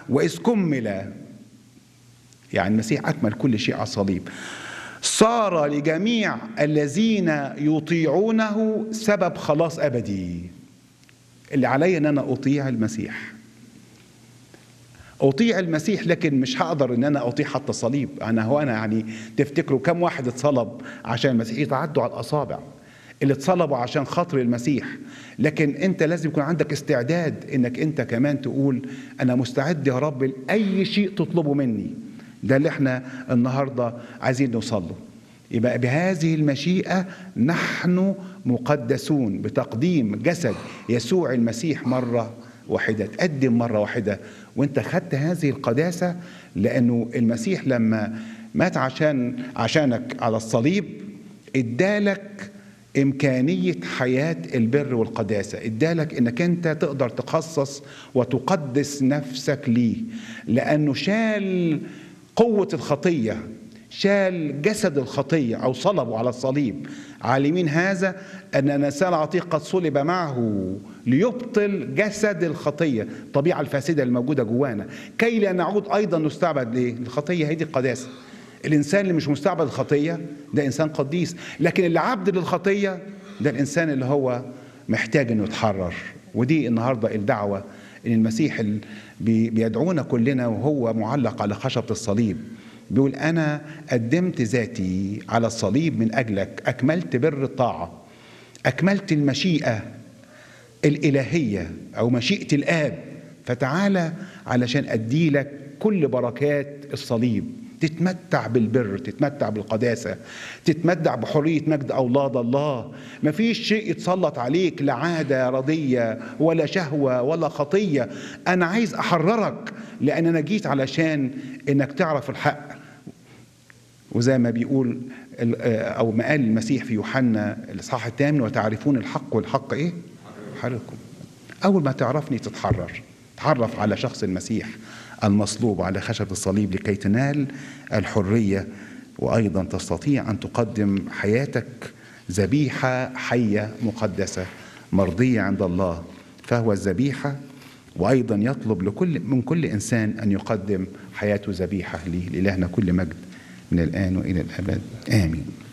وإذ كمل يعني المسيح أكمل كل شيء على الصليب صار لجميع الذين يطيعونه سبب خلاص أبدي اللي علي أن أنا أطيع المسيح أطيع المسيح لكن مش هقدر إن أنا أطيع حتى الصليب أنا هو أنا يعني تفتكروا كم واحد اتصلب عشان المسيح يتعدوا على الأصابع اللي اتصلبوا عشان خاطر المسيح لكن انت لازم يكون عندك استعداد انك انت كمان تقول انا مستعد يا رب لاي شيء تطلبه مني ده اللي احنا النهارده عايزين نوصل له يبقى بهذه المشيئه نحن مقدسون بتقديم جسد يسوع المسيح مره واحده تقدم مره واحده وانت خدت هذه القداسه لانه المسيح لما مات عشان عشانك على الصليب ادالك إمكانية حياة البر والقداسة ادالك إنك أنت تقدر تخصص وتقدس نفسك ليه لأنه شال قوة الخطية شال جسد الخطية أو صلبه على الصليب عالمين هذا أن الإنسان العتيق قد صلب معه ليبطل جسد الخطية الطبيعة الفاسدة الموجودة جوانا كي لا نعود أيضا نستعبد ليه الخطية هي دي القداسة الانسان اللي مش مستعبد الخطيه ده انسان قديس لكن اللي عبد للخطيه ده الانسان اللي هو محتاج انه يتحرر ودي النهارده الدعوه ان المسيح بيدعونا كلنا وهو معلق على خشبه الصليب بيقول انا قدمت ذاتي على الصليب من اجلك اكملت بر الطاعه اكملت المشيئه الالهيه او مشيئه الاب فتعالى علشان ادي لك كل بركات الصليب تتمتع بالبر تتمتع بالقداسة تتمتع بحرية مجد أولاد الله مفيش شيء يتسلط عليك لا عادة رضية ولا شهوة ولا خطية أنا عايز أحررك لأن أنا جيت علشان إنك تعرف الحق وزي ما بيقول أو ما قال المسيح في يوحنا الإصحاح الثامن وتعرفون الحق والحق إيه؟ حركم أول ما تعرفني تتحرر تعرف على شخص المسيح المصلوب على خشب الصليب لكي تنال الحريه وايضا تستطيع ان تقدم حياتك ذبيحه حيه مقدسه مرضيه عند الله فهو الذبيحه وايضا يطلب لكل من كل انسان ان يقدم حياته ذبيحه ليه لالهنا كل مجد من الان والى الابد امين